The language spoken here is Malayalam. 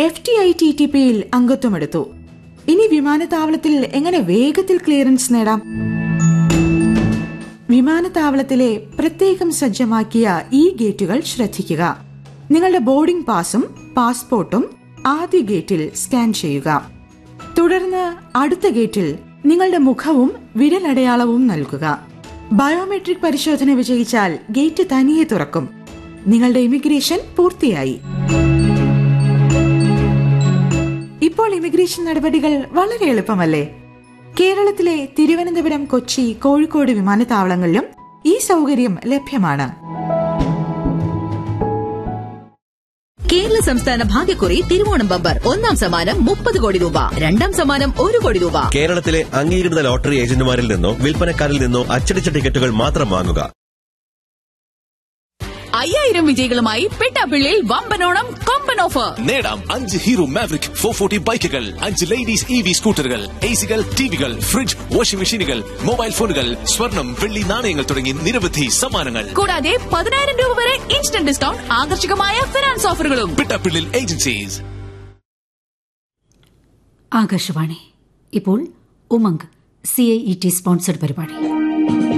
F T I T T പിയിൽ അംഗത്വമെടുത്തു ഇനി വിമാനത്താവളത്തിൽ എങ്ങനെ വേഗത്തിൽ ക്ലിയറൻസ് നേടാം വിമാനത്താവളത്തിലെ പ്രത്യേകം സജ്ജമാക്കിയ ഈ ഗേറ്റുകൾ ശ്രദ്ധിക്കുക നിങ്ങളുടെ ബോർഡിംഗ് പാസും പാസ്പോർട്ടും ആദ്യ ഗേറ്റിൽ സ്കാൻ ചെയ്യുക തുടർന്ന് അടുത്ത ഗേറ്റിൽ നിങ്ങളുടെ മുഖവും വിരലടയാളവും നൽകുക ബയോമെട്രിക് പരിശോധന വിജയിച്ചാൽ ഗേറ്റ് തനിയെ തുറക്കും നിങ്ങളുടെ ഇമിഗ്രേഷൻ പൂർത്തിയായി ഇപ്പോൾ ഇമിഗ്രേഷൻ നടപടികൾ വളരെ എളുപ്പമല്ലേ കേരളത്തിലെ തിരുവനന്തപുരം കൊച്ചി കോഴിക്കോട് വിമാനത്താവളങ്ങളിലും ഈ സൗകര്യം ലഭ്യമാണ് കേരള സംസ്ഥാന ഭാഗ്യക്കുറി തിരുവോണം ബമ്പർ ഒന്നാം സമ്മാനം മുപ്പത് കോടി രൂപ രണ്ടാം സമ്മാനം ഒരു കോടി രൂപ കേരളത്തിലെ അംഗീകൃത ലോട്ടറി ഏജന്റുമാരിൽ നിന്നോ വിൽപ്പനക്കാരിൽ നിന്നോ അച്ചടിച്ച ടിക്കറ്റുകൾ മാത്രം വാങ്ങുക അയ്യായിരം വിജയികളുമായി പെട്ടാപ്പിള്ളിയിൽ വമ്പനോണം കൊമ്പൻ ഓഫർ നേടാം അഞ്ച് ഹീറോ മാവറിക് ഫോർ ഫോർട്ടി ബൈക്കുകൾ അഞ്ച് ലേഡീസ് ഇ വി സ്കൂട്ടറുകൾ എ സികൾ ടിവികൾ ഫ്രിഡ്ജ് വാഷിംഗ് മെഷീനുകൾ മൊബൈൽ ഫോണുകൾ സ്വർണം വെള്ളി നാണയങ്ങൾ തുടങ്ങി നിരവധി സമ്മാനങ്ങൾ കൂടാതെ പതിനായിരം രൂപ വരെ ഇൻസ്റ്റന്റ് ഡിസ്കൗണ്ട് ആകർഷകമായ ഫിനാൻസ് ഓഫറുകളും പിട്ടപ്പിള്ളിൽ ഏജൻസീസ് ആകാശവാണി ഇപ്പോൾ Umang C I E T sponsored പരിപാടി